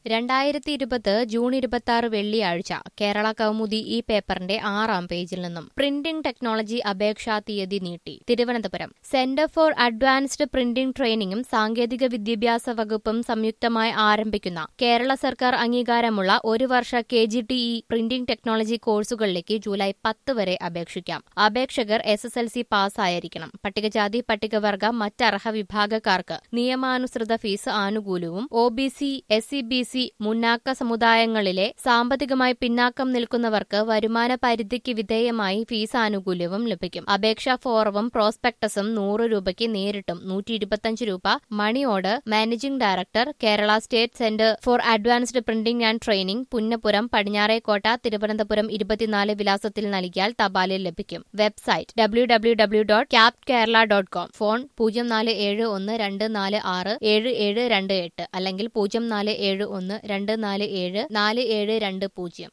രണ്ടായിരത്തി ഇരുപത് ജൂൺ ഇരുപത്തി ആറ് വെള്ളിയാഴ്ച കേരള കൗമുദി ഈ പേപ്പറിന്റെ ആറാം പേജിൽ നിന്നും പ്രിന്റിംഗ് ടെക്നോളജി അപേക്ഷാ തീയതി നീട്ടി Thiruvananthapuram centre for advanced printing ട്രെയിനിങ്ങും സാങ്കേതിക വിദ്യാഭ്യാസ വകുപ്പും സംയുക്തമായി ആരംഭിക്കുന്ന കേരള സർക്കാർ അംഗീകാരമുള്ള ഒരു വർഷ K G T E printing technology കോഴ്സുകളിലേക്ക് ജൂലൈ പത്ത് വരെ അപേക്ഷിക്കാം അപേക്ഷകർ എസ് എസ് എൽ സി പാസ്സായിരിക്കണം പട്ടികജാതി പട്ടികവർഗ മറ്റർഹ വിഭാഗക്കാർക്ക് നിയമാനുസൃത ഫീസ് ആനുകൂല്യവും O B C S C B C മുന്നാക്ക സമുദായങ്ങളിലെ സാമ്പത്തികമായി പിന്നാക്കം നിൽക്കുന്നവർക്ക് വരുമാന പരിധിക്ക് വിധേയമായി ഫീസ് ആനുകൂല്യവും ലഭിക്കും അപേക്ഷാ ഫോറവും പ്രോസ്പെക്ടസും നൂറ് രൂപയ്ക്ക് നേരിട്ടും നൂറ്റി ഇരുപത്തിയഞ്ച് രൂപ money order managing director Kerala state centre for advanced printing and training Punnapuram Padinjarekotta Thiruvananthapuram ഇരുപത്തിനാല് വിലാസത്തിൽ നൽകിയാൽ തപാലിൽ ലഭിക്കും website W W W dot cap Kerala dot com phone പൂജ്യം നാല് ഏഴ് ഒന്ന് രണ്ട് നാല് ആറ് ഏഴ് ഏഴ് രണ്ട് എട്ട് അല്ലെങ്കിൽ പൂജ്യം നാല് ഏഴ് ഒന്ന് രണ്ട് നാല് ഏഴ് നാല് ഏഴ് രണ്ട് പൂജ്യം